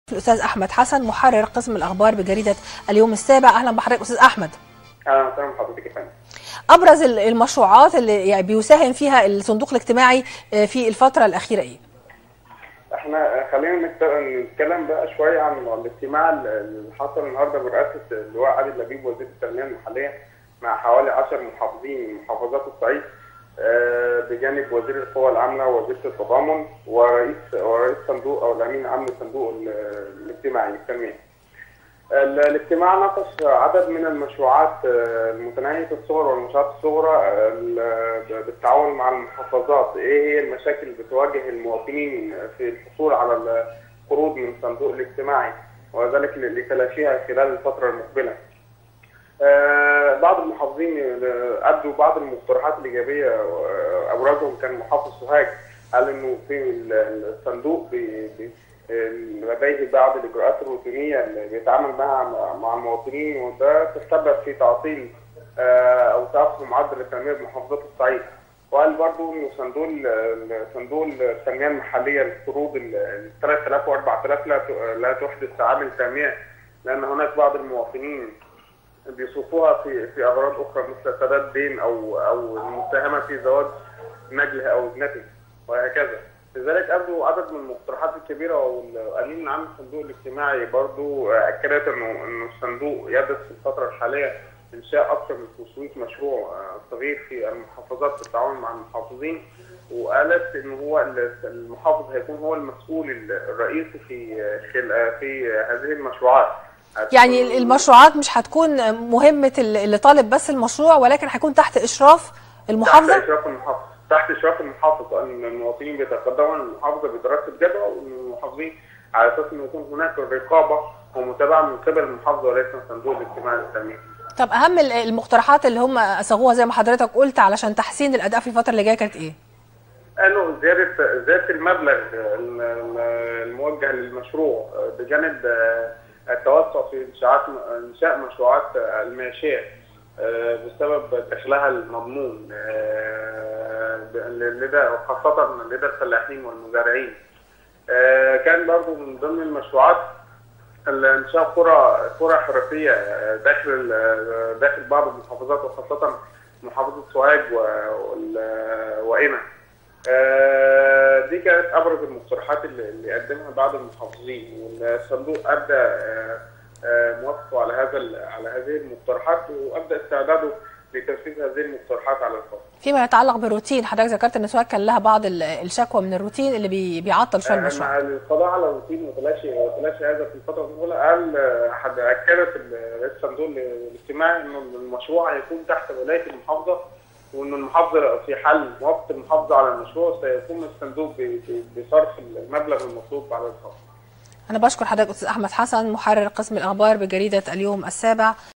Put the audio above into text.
الاستاذ احمد حسن محرر قسم الاخبار بجريده اليوم السابع اهلا بحضرتك استاذ احمد اهلا وسهلا بحضرتك يا فندم ابرز المشروعات اللي يعني بيساهم فيها الصندوق الاجتماعي في الفتره الاخيره ايه احنا خلينا نتكلم بقى شويه عن الاجتماع اللي حصل النهارده برئاسه اللواء علي لبيب وزير التنميه المحليه مع حوالي 10 محافظين من محافظات الصعيد بجانب وزير القوى العامله ووزيره التضامن ورئيس ورئيس صندوق او الامين العام للصندوق الاجتماعي للتنميه. الاجتماع ناقش عدد من المشروعات المتناهيه الصغر والمنشات الصغرى بالتعاون مع المحافظات، ايه هي المشاكل اللي بتواجه المواطنين في الحصول على القروض من الصندوق الاجتماعي وذلك لتلافيها خلال الفتره المقبله. بعض المحافظين ابدوا بعض المقترحات الايجابيه ابرزهم كان محافظ سوهاج قال انه في الصندوق لديه بعض الاجراءات الروتينيه اللي بيتعامل معها مع المواطنين وده تسبب في تعطيل او تاخر معدل التنميه بمحافظات الصعيد. وقال برضه انه صندوق صندوق التنميه المحليه القروض ال 3000 و 4000 لا لا تحدث عامل تنميه لان هناك بعض المواطنين بيصرفوها في في اغراض اخرى مثل سداد دين او او المساهمه في زواج نجله او ابنته وهكذا. لذلك ابدوا عدد من المقترحات الكبيره والامين العام للصندوق الاجتماعي برضو اكدت انه انه الصندوق يدرس في الفتره الحاليه انشاء اكثر من 500 مشروع صغير في المحافظات بالتعاون مع المحافظين وقالت ان هو المحافظ هيكون هو المسؤول الرئيسي في في هذه المشروعات يعني المشروعات مش هتكون مهمه اللي طالب بس المشروع ولكن هيكون تحت اشراف المحافظه تحت اشراف المحافظه تحت اشراف المحافظ ان المواطنين بيتقدموا المحافظه بدراسه جدوى والمحافظين على اساس ان يكون هناك رقابه ومتابعه من قبل المحافظه وليس من الصندوق الاجتماعي للتنميه. طب اهم المقترحات اللي هم صاغوها زي ما حضرتك قلت علشان تحسين الاداء في الفتره اللي جايه كانت ايه؟ قالوا زياده زياده المبلغ الموجه للمشروع بجانب التوسع في انشاءات انشاء مشروعات الماشيه بسبب دخلها المضمون لدى خاصة لدى الفلاحين والمزارعين. كان برضو من ضمن المشروعات انشاء قرى قرى حرفية داخل داخل بعض المحافظات وخاصة محافظة سوهاج وقنا. دي كانت ابرز المقترحات اللي قدمها بعض المحافظين والصندوق ابدى موافقه على هذا على هذه المقترحات وابدا استعداده لتنفيذ هذه المقترحات على الفور. فيما يتعلق بالروتين حضرتك ذكرت ان سوهاج كان لها بعض الشكوى من الروتين اللي بي بيعطل شويه المشروع. القضاء على الروتين وتلاشي وتلاشي هذا في الفتره الاولى قال اكدت الصندوق الاجتماعي انه المشروع هيكون تحت ولايه المحافظه وان المحافظه في حال موافقه المحافظه على المشروع سيقوم الصندوق بصرف المبلغ المطلوب على الفور. أنا بشكر حضرتك أستاذ أحمد حسن محرر قسم الأخبار بجريدة اليوم السابع